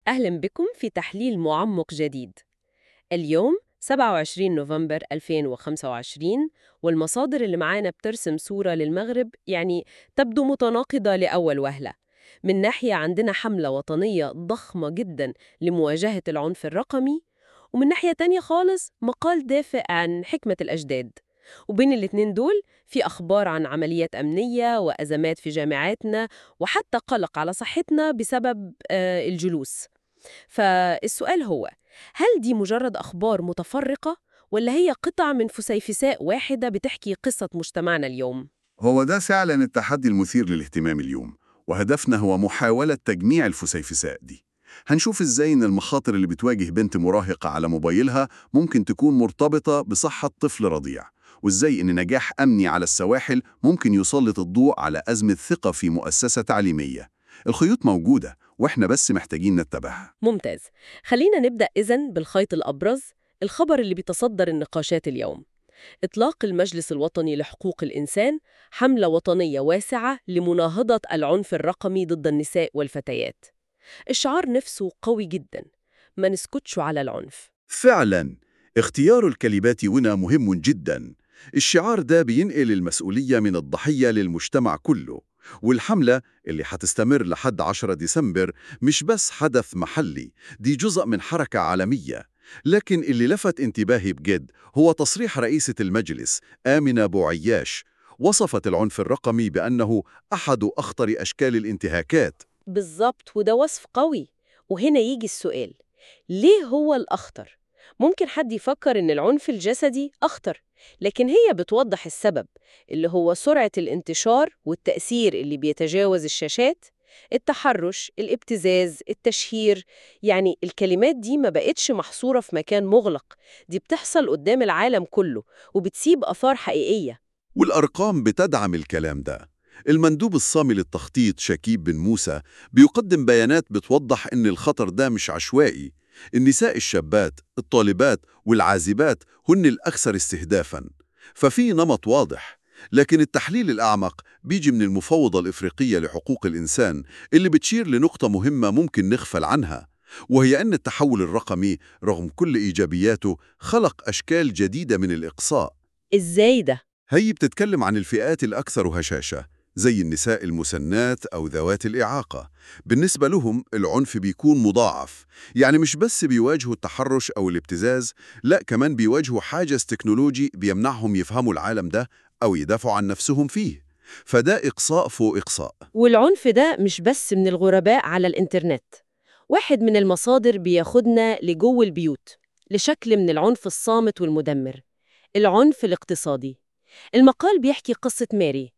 أهلا بكم في تحليل معمق جديد. اليوم 27 نوفمبر 2025 والمصادر اللي معانا بترسم صورة للمغرب يعني تبدو متناقضة لأول وهلة. من ناحية عندنا حملة وطنية ضخمة جدا لمواجهة العنف الرقمي ومن ناحية تانية خالص مقال دافئ عن حكمة الأجداد. وبين الاتنين دول في أخبار عن عمليات أمنية وأزمات في جامعاتنا وحتى قلق على صحتنا بسبب آه، الجلوس فالسؤال هو هل دي مجرد أخبار متفرقة ولا هي قطع من فسيفساء واحدة بتحكي قصة مجتمعنا اليوم؟ هو ده فعلا التحدي المثير للاهتمام اليوم وهدفنا هو محاولة تجميع الفسيفساء دي هنشوف ازاي ان المخاطر اللي بتواجه بنت مراهقة على موبايلها ممكن تكون مرتبطة بصحة طفل رضيع وازاي ان نجاح أمني على السواحل ممكن يسلط الضوء على أزمة ثقة في مؤسسة تعليمية الخيوط موجودة واحنا بس محتاجين نتبعها ممتاز خلينا نبدأ إذن بالخيط الأبرز الخبر اللي بيتصدر النقاشات اليوم إطلاق المجلس الوطني لحقوق الإنسان حملة وطنية واسعة لمناهضة العنف الرقمي ضد النساء والفتيات الشعار نفسه قوي جدا ما نسكتش على العنف فعلا اختيار الكلمات هنا مهم جدا الشعار ده بينقل المسؤولية من الضحية للمجتمع كله والحملة اللي هتستمر لحد 10 ديسمبر مش بس حدث محلي دي جزء من حركة عالمية لكن اللي لفت انتباهي بجد هو تصريح رئيسة المجلس آمنة بوعياش وصفت العنف الرقمي بأنه أحد أخطر أشكال الانتهاكات بالظبط وده وصف قوي وهنا يجي السؤال ليه هو الأخطر؟ ممكن حد يفكر إن العنف الجسدي أخطر لكن هي بتوضح السبب اللي هو سرعة الانتشار والتأثير اللي بيتجاوز الشاشات التحرش، الابتزاز، التشهير يعني الكلمات دي ما بقتش محصورة في مكان مغلق دي بتحصل قدام العالم كله وبتسيب أثار حقيقية والأرقام بتدعم الكلام ده المندوب الصامي للتخطيط شكيب بن موسى بيقدم بيانات بتوضح إن الخطر ده مش عشوائي النساء الشابات، الطالبات والعازبات هن الأكثر استهدافاً ففي نمط واضح لكن التحليل الأعمق بيجي من المفوضة الإفريقية لحقوق الإنسان اللي بتشير لنقطة مهمة ممكن نغفل عنها وهي أن التحول الرقمي رغم كل إيجابياته خلق أشكال جديدة من الإقصاء إزاي ده؟ هي بتتكلم عن الفئات الأكثر هشاشة زي النساء المسنات أو ذوات الإعاقة بالنسبة لهم العنف بيكون مضاعف يعني مش بس بيواجهوا التحرش أو الابتزاز لا كمان بيواجهوا حاجز تكنولوجي بيمنعهم يفهموا العالم ده أو يدافعوا عن نفسهم فيه فده إقصاء فوق إقصاء والعنف ده مش بس من الغرباء على الإنترنت واحد من المصادر بياخدنا لجو البيوت لشكل من العنف الصامت والمدمر العنف الاقتصادي المقال بيحكي قصة ماري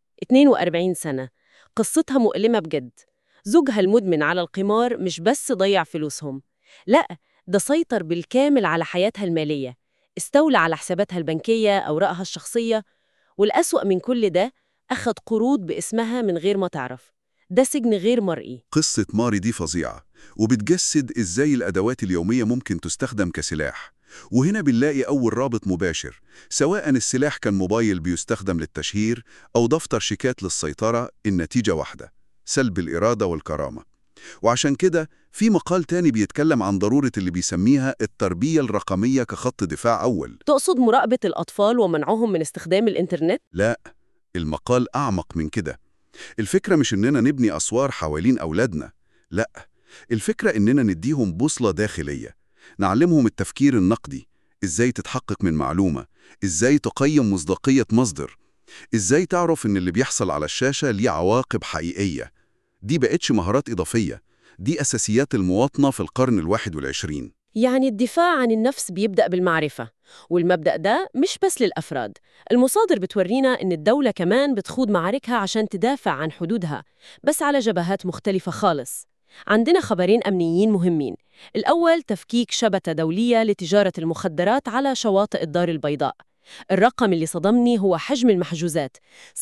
42 سنة قصتها مؤلمة بجد زوجها المدمن على القمار مش بس ضيع فلوسهم لا ده سيطر بالكامل على حياتها المالية استولى على حساباتها البنكية أوراقها الشخصية والأسوأ من كل ده أخد قروض باسمها من غير ما تعرف ده سجن غير مرئي قصة ماري دي فظيعة وبتجسد إزاي الأدوات اليومية ممكن تستخدم كسلاح وهنا بنلاقي أول رابط مباشر سواء السلاح كان موبايل بيستخدم للتشهير أو دفتر شيكات للسيطرة النتيجة واحدة سلب الإرادة والكرامة وعشان كده في مقال تاني بيتكلم عن ضرورة اللي بيسميها التربية الرقمية كخط دفاع أول تقصد مراقبة الأطفال ومنعهم من استخدام الإنترنت؟ لا المقال أعمق من كده الفكرة مش إننا نبني أسوار حوالين أولادنا لا الفكرة إننا نديهم بوصلة داخلية نعلمهم التفكير النقدي إزاي تتحقق من معلومة إزاي تقيم مصداقية مصدر إزاي تعرف إن اللي بيحصل على الشاشة ليه عواقب حقيقية دي بقتش مهارات إضافية دي أساسيات المواطنة في القرن الواحد والعشرين يعني الدفاع عن النفس بيبدأ بالمعرفة والمبدأ ده مش بس للأفراد المصادر بتورينا إن الدولة كمان بتخوض معاركها عشان تدافع عن حدودها بس على جبهات مختلفة خالص عندنا خبرين أمنيين مهمين الأول تفكيك شبكة دولية لتجارة المخدرات على شواطئ الدار البيضاء الرقم اللي صدمني هو حجم المحجوزات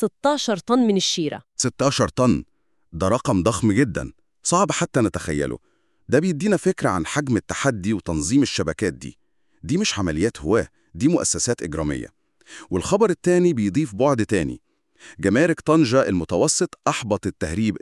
16 طن من الشيرة 16 طن ده رقم ضخم جدا صعب حتى نتخيله ده بيدينا فكرة عن حجم التحدي وتنظيم الشبكات دي دي مش عمليات هواه دي مؤسسات إجرامية والخبر التاني بيضيف بعد تاني جمارك طنجة المتوسط أحبطت تهريب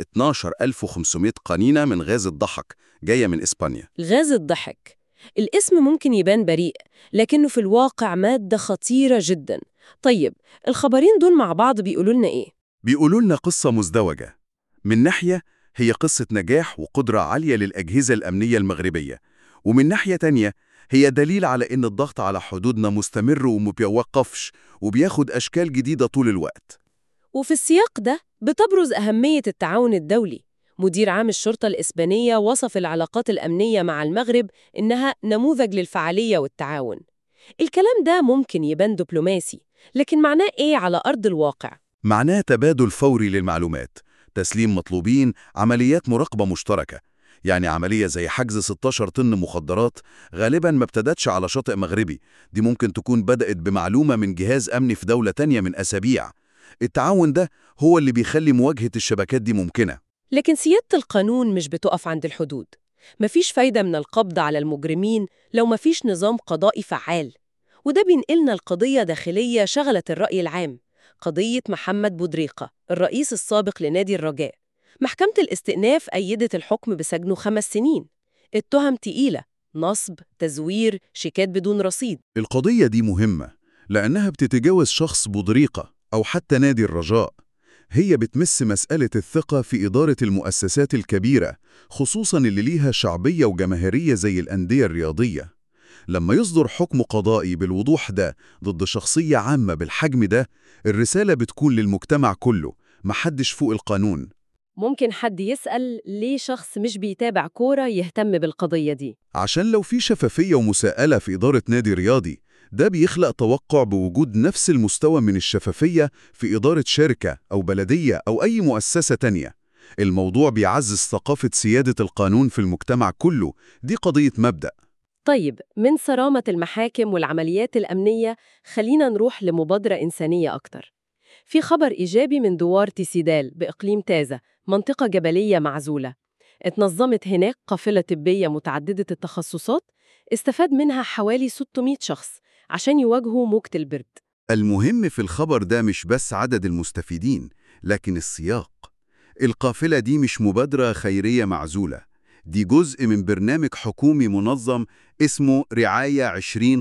12500 قنينة من غاز الضحك جاية من إسبانيا غاز الضحك الاسم ممكن يبان بريء لكنه في الواقع مادة خطيرة جدا طيب الخبرين دول مع بعض بيقولوا لنا إيه؟ بيقولوا لنا قصة مزدوجة من ناحية هي قصة نجاح وقدرة عالية للأجهزة الأمنية المغربية ومن ناحية تانية هي دليل على إن الضغط على حدودنا مستمر ومبيوقفش وبياخد أشكال جديدة طول الوقت وفي السياق ده بتبرز أهمية التعاون الدولي مدير عام الشرطة الإسبانية وصف العلاقات الأمنية مع المغرب إنها نموذج للفعالية والتعاون الكلام ده ممكن يبان دبلوماسي لكن معناه إيه على أرض الواقع؟ معناه تبادل فوري للمعلومات تسليم مطلوبين عمليات مراقبة مشتركة يعني عملية زي حجز 16 طن مخدرات غالبا ما ابتدتش على شاطئ مغربي دي ممكن تكون بدأت بمعلومة من جهاز أمني في دولة تانية من أسابيع التعاون ده هو اللي بيخلي مواجهة الشبكات دي ممكنة لكن سيادة القانون مش بتقف عند الحدود مفيش فايدة من القبض على المجرمين لو مفيش نظام قضائي فعال وده بينقلنا لقضية داخلية شغلت الرأي العام قضية محمد بودريقة الرئيس السابق لنادي الرجاء محكمة الاستئناف أيدت الحكم بسجنه خمس سنين التهم تقيلة نصب، تزوير، شيكات بدون رصيد القضية دي مهمة لأنها بتتجاوز شخص بودريقة أو حتى نادي الرجاء هي بتمس مسألة الثقة في إدارة المؤسسات الكبيرة خصوصاً اللي ليها شعبية وجماهيرية زي الأندية الرياضية لما يصدر حكم قضائي بالوضوح ده ضد شخصية عامة بالحجم ده الرسالة بتكون للمجتمع كله محدش فوق القانون ممكن حد يسأل ليه شخص مش بيتابع كورة يهتم بالقضية دي عشان لو في شفافية ومساءلة في إدارة نادي رياضي ده بيخلق توقع بوجود نفس المستوى من الشفافية في إدارة شركة أو بلدية أو أي مؤسسة تانية الموضوع بيعزز ثقافة سيادة القانون في المجتمع كله دي قضية مبدأ طيب من صرامة المحاكم والعمليات الأمنية خلينا نروح لمبادرة إنسانية أكتر في خبر إيجابي من دوار تيسيدال بإقليم تازة منطقة جبلية معزولة اتنظمت هناك قافلة طبية متعددة التخصصات استفاد منها حوالي 600 شخص عشان يواجهوا موجة البرد المهم في الخبر ده مش بس عدد المستفيدين لكن السياق القافلة دي مش مبادرة خيرية معزولة دي جزء من برنامج حكومي منظم اسمه رعاية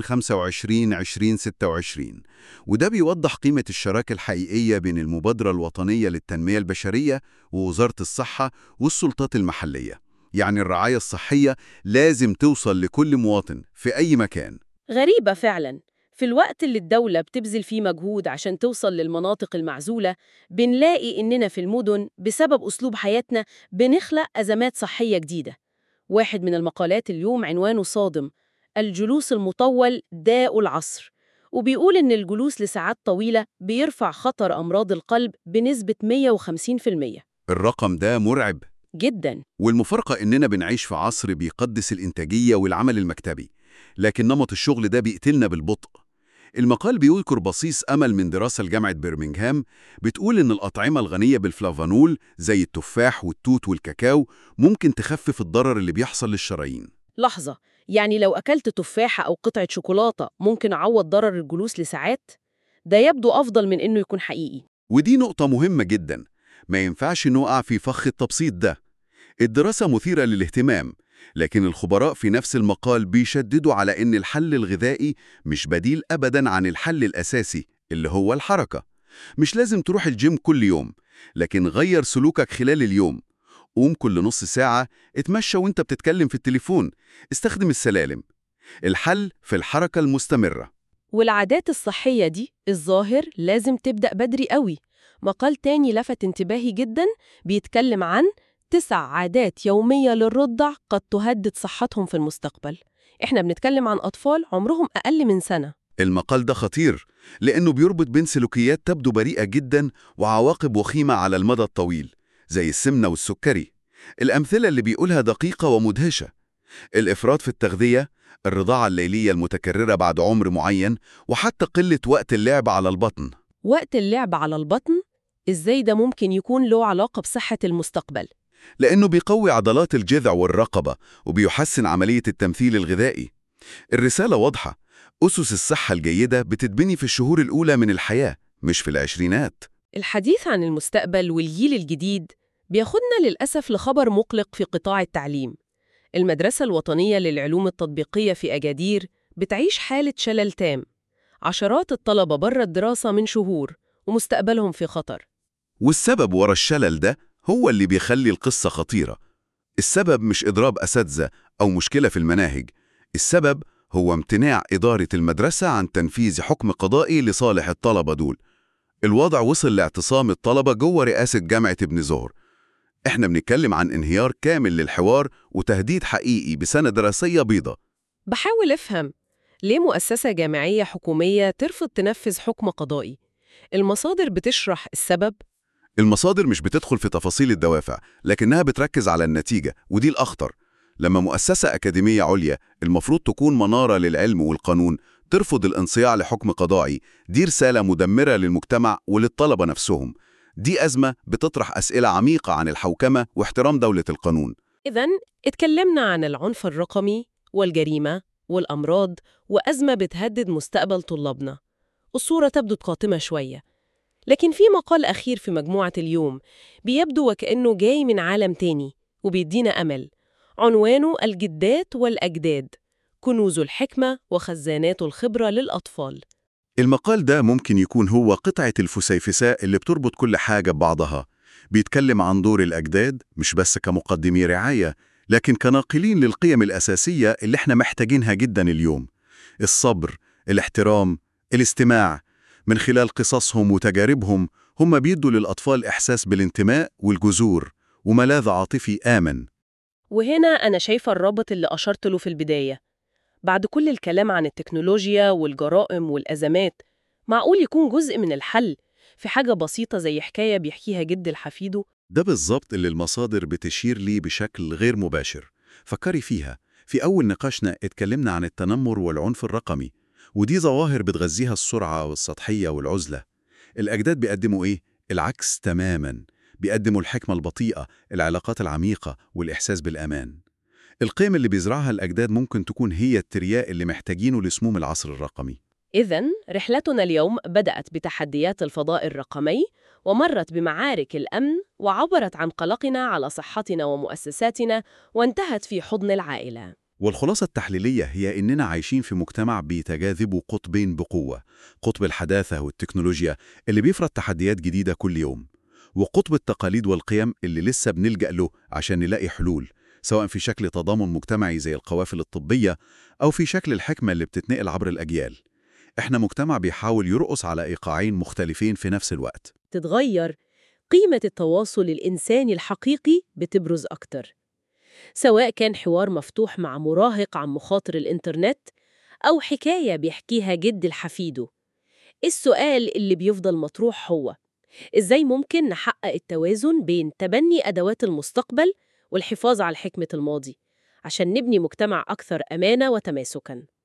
2025-2026 وده بيوضح قيمة الشراكة الحقيقية بين المبادرة الوطنية للتنمية البشرية ووزارة الصحة والسلطات المحلية يعني الرعاية الصحية لازم توصل لكل مواطن في أي مكان غريبة فعلا في الوقت اللي الدولة بتبذل فيه مجهود عشان توصل للمناطق المعزولة بنلاقي إننا في المدن بسبب أسلوب حياتنا بنخلق أزمات صحية جديدة واحد من المقالات اليوم عنوانه صادم الجلوس المطول داء العصر وبيقول إن الجلوس لساعات طويلة بيرفع خطر أمراض القلب بنسبة 150% الرقم ده مرعب جداً والمفارقة إننا بنعيش في عصر بيقدس الإنتاجية والعمل المكتبي لكن نمط الشغل ده بيقتلنا بالبطء المقال بيذكر بصيص أمل من دراسة لجامعة برمنغهام بتقول إن الأطعمة الغنية بالفلافانول زي التفاح والتوت والكاكاو ممكن تخفف الضرر اللي بيحصل للشرايين لحظة يعني لو أكلت تفاحة أو قطعة شوكولاتة ممكن أعوض ضرر الجلوس لساعات؟ ده يبدو أفضل من إنه يكون حقيقي ودي نقطة مهمة جدا ما ينفعش نقع في فخ التبسيط ده الدراسة مثيرة للاهتمام لكن الخبراء في نفس المقال بيشددوا على إن الحل الغذائي مش بديل أبداً عن الحل الأساسي اللي هو الحركة مش لازم تروح الجيم كل يوم لكن غير سلوكك خلال اليوم قوم كل نص ساعة اتمشى وانت بتتكلم في التليفون استخدم السلالم الحل في الحركة المستمرة والعادات الصحية دي الظاهر لازم تبدأ بدري قوي مقال تاني لفت انتباهي جدا بيتكلم عن تسع عادات يومية للرضع قد تهدد صحتهم في المستقبل احنا بنتكلم عن أطفال عمرهم أقل من سنة المقال ده خطير لأنه بيربط بين سلوكيات تبدو بريئة جدا وعواقب وخيمة على المدى الطويل زي السمنة والسكري الأمثلة اللي بيقولها دقيقة ومدهشة الإفراط في التغذية الرضاعة الليلية المتكررة بعد عمر معين وحتى قلة وقت اللعب على البطن وقت اللعب على البطن إزاي ده ممكن يكون له علاقة بصحة المستقبل لأنه بيقوي عضلات الجذع والرقبة وبيحسن عملية التمثيل الغذائي الرسالة واضحة أسس الصحة الجيدة بتتبني في الشهور الأولى من الحياة مش في العشرينات الحديث عن المستقبل والجيل الجديد بياخدنا للأسف لخبر مقلق في قطاع التعليم المدرسة الوطنية للعلوم التطبيقية في أجادير بتعيش حالة شلل تام عشرات الطلبة بره الدراسة من شهور ومستقبلهم في خطر والسبب ورا الشلل ده هو اللي بيخلي القصة خطيرة السبب مش إضراب أساتذة أو مشكلة في المناهج السبب هو امتناع إدارة المدرسة عن تنفيذ حكم قضائي لصالح الطلبة دول الوضع وصل لاعتصام الطلبة جوه رئاسة جامعة ابن زهر احنا بنتكلم عن انهيار كامل للحوار وتهديد حقيقي بسنة دراسية بيضة بحاول أفهم ليه مؤسسة جامعية حكومية ترفض تنفذ حكم قضائي؟ المصادر بتشرح السبب المصادر مش بتدخل في تفاصيل الدوافع لكنها بتركز على النتيجة ودي الأخطر لما مؤسسة أكاديمية عليا المفروض تكون منارة للعلم والقانون ترفض الانصياع لحكم قضائي دي رسالة مدمرة للمجتمع وللطلبة نفسهم دي أزمة بتطرح أسئلة عميقة عن الحوكمة واحترام دولة القانون إذا اتكلمنا عن العنف الرقمي والجريمة والأمراض وأزمة بتهدد مستقبل طلابنا الصورة تبدو قاتمة شوية لكن في مقال أخير في مجموعة اليوم بيبدو وكأنه جاي من عالم تاني وبيدينا أمل عنوانه الجدات والأجداد كنوز الحكمة وخزانات الخبرة للأطفال المقال ده ممكن يكون هو قطعة الفسيفساء اللي بتربط كل حاجة ببعضها بيتكلم عن دور الأجداد مش بس كمقدمي رعاية لكن كناقلين للقيم الأساسية اللي احنا محتاجينها جدا اليوم الصبر، الاحترام، الاستماع من خلال قصصهم وتجاربهم هم بيدوا للأطفال إحساس بالانتماء والجذور وملاذ عاطفي آمن وهنا أنا شايفة الرابط اللي أشرت له في البداية بعد كل الكلام عن التكنولوجيا والجرائم والأزمات معقول يكون جزء من الحل في حاجة بسيطة زي حكاية بيحكيها جد لحفيده ده بالظبط اللي المصادر بتشير ليه بشكل غير مباشر فكري فيها في أول نقاشنا اتكلمنا عن التنمر والعنف الرقمي ودي ظواهر بتغذيها السرعة والسطحية والعزلة الأجداد بيقدموا إيه؟ العكس تماماً بيقدموا الحكمة البطيئة العلاقات العميقة والإحساس بالأمان القيم اللي بيزرعها الأجداد ممكن تكون هي الترياء اللي محتاجينه لسموم العصر الرقمي إذا رحلتنا اليوم بدأت بتحديات الفضاء الرقمي ومرت بمعارك الأمن وعبرت عن قلقنا على صحتنا ومؤسساتنا وانتهت في حضن العائلة والخلاصة التحليلية هي إننا عايشين في مجتمع بيتجاذبوا قطبين بقوة قطب الحداثة والتكنولوجيا اللي بيفرض تحديات جديدة كل يوم وقطب التقاليد والقيم اللي لسه بنلجأ له عشان نلاقي حلول سواء في شكل تضامن مجتمعي زي القوافل الطبية أو في شكل الحكمة اللي بتتنقل عبر الأجيال إحنا مجتمع بيحاول يرقص على إيقاعين مختلفين في نفس الوقت تتغير قيمة التواصل الإنساني الحقيقي بتبرز أكتر سواء كان حوار مفتوح مع مراهق عن مخاطر الإنترنت أو حكاية بيحكيها جد لحفيده السؤال اللي بيفضل مطروح هو إزاي ممكن نحقق التوازن بين تبني أدوات المستقبل والحفاظ على حكمة الماضي عشان نبني مجتمع أكثر أمانة وتماسكاً